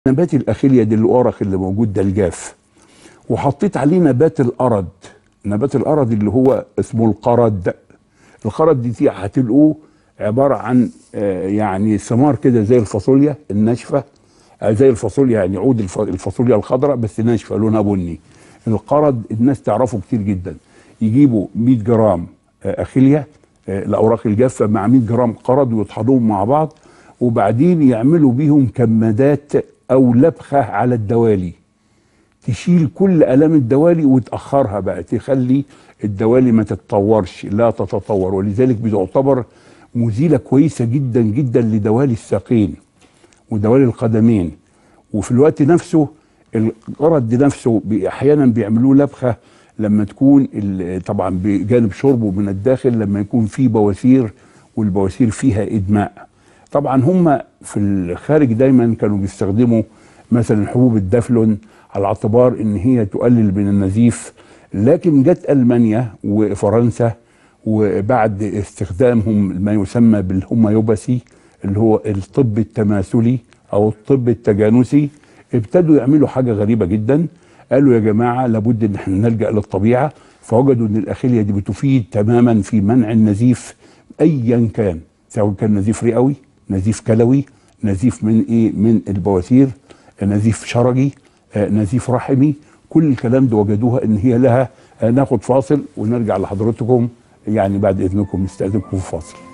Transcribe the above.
نبات الاخيليا دي الورق اللي موجود ده الجاف وحطيت عليه نبات الارض نبات الارض اللي هو اسمه القرد القرد دي هتلقوه عباره عن آه، يعني ثمار كده زي الفاصوليا الناشفه آه، زي الفاصوليا يعني عود الف- الفاصوليا الخضراء بس ناشفه لونها بني القرد الناس تعرفه كتير جدا يجيبوا 100 جرام آه، اخيليا آه، الاوراق الجافه مع 100 جرام قرد ويطحنوهم مع بعض وبعدين يعملوا بيهم كمادات او لبخه على الدوالي تشيل كل الام الدوالي وتاخرها بقى تخلي الدوالي ما تتطورش لا تتطور ولذلك بتعتبر مزيله كويسه جدا جدا لدوالي الساقين ودوالي القدمين وفي الوقت نفسه القرد نفسه بي- احيانا بيعملوه لبخه لما تكون ال- طبعا بجانب شربه من الداخل لما يكون في بواسير والبواسير فيها ادماء طبعا هم في الخارج دايما كانوا بيستخدموا مثلا حبوب الدفلون على اعتبار ان هي تقلل من النزيف لكن جت المانيا وفرنسا وبعد استخدامهم ما يسمى بالهوميوباثي اللي هو الطب التماثلي او الطب التجانسي ابتدوا يعملوا حاجه غريبه جدا قالوا يا جماعه لابد ان احنا نلجا للطبيعه فوجدوا ان الاخيليا دي بتفيد تماما في منع النزيف ايا كان سواء كان نزيف رئوي نزيف كلوي نزيف من ايه من البواسير نزيف شرجي آه، نزيف رحمي كل الكلام ده وجدوها ان هي لها آه، ناخد فاصل ونرجع لحضرتكم يعني بعد اذنكم نستاذنكم في فاصل